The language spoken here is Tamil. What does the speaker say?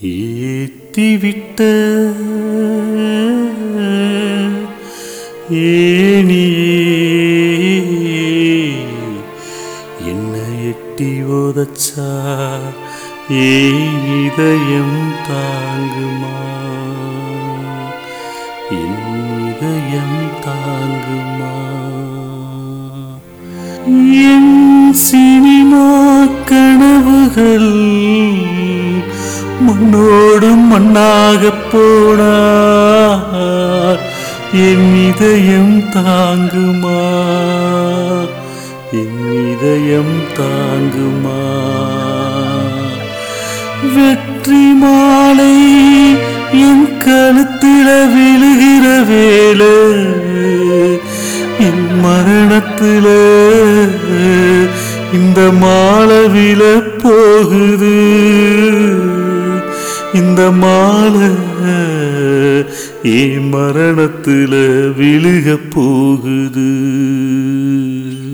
ஏத்திவிட்ட ஏனியே என்னை எட்டி உதச்சா ஏ இதயம் தாங்குமா என் இதயம் தாங்குமா என் சினிமா கனவுகள் மண்ணோடு மண்ணாக போனா என் இதயம் தாங்குமா என் இதயம் தாங்குமா வெற்றி மாலை என் கழுத்தில விழுகிற வேளை என் மரணத்துல இந்த மாலை விழ போகுது இந்த மாலை என் மரணத்துல விழுக போகுது